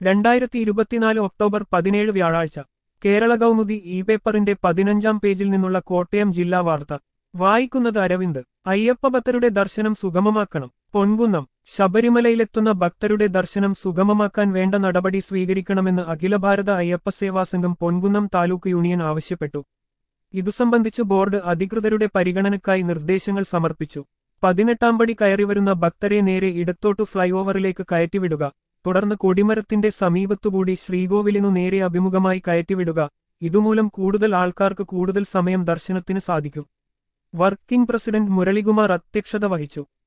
രണ്ടായിരത്തി ഇരുപത്തിനാല് ഒക്ടോബർ പതിനേഴ് വ്യാഴാഴ്ച കേരള കൗമുദി ഇ പേപ്പറിന്റെ പതിനഞ്ചാം പേജിൽ നിന്നുള്ള കോട്ടയം ജില്ലാ വാർത്ത വായിക്കുന്നത് അരവിന്ദ് അയ്യപ്പ ഭക്തരുടെ ദർശനം സുഗമമാക്കണം പൊൻകുന്നം ശബരിമലയിലെത്തുന്ന ഭക്തരുടെ ദർശനം സുഗമമാക്കാൻ വേണ്ട നടപടി സ്വീകരിക്കണമെന്ന് അഖില ഭാരത അയ്യപ്പ സേവാ സംഘം പൊൻകുന്നം താലൂക്ക് യൂണിയൻ ആവശ്യപ്പെട്ടു ഇതു സംബന്ധിച്ച് ബോർഡ് അധികൃതരുടെ പരിഗണനയ്ക്കായി നിർദ്ദേശങ്ങൾ സമർപ്പിച്ചു പതിനെട്ടാം പടി കയറിവരുന്ന ഭക്തരെ നേരെ ഇടത്തോട്ടു ഫ്ലൈഓവറിലേക്ക് കയറ്റിവിടുക തുടർന്ന് കൊടിമരത്തിന്റെ സമീപത്തുകൂടി ശ്രീകോവിലിനു നേരെ അഭിമുഖമായി കയറ്റിവിടുക ഇതുമൂലം കൂടുതൽ ആൾക്കാർക്ക് കൂടുതൽ സമയം ദർശനത്തിന് സാധിക്കും വർക്കിംഗ് പ്രസിഡന്റ് മുരളികുമാർ അധ്യക്ഷത വഹിച്ചു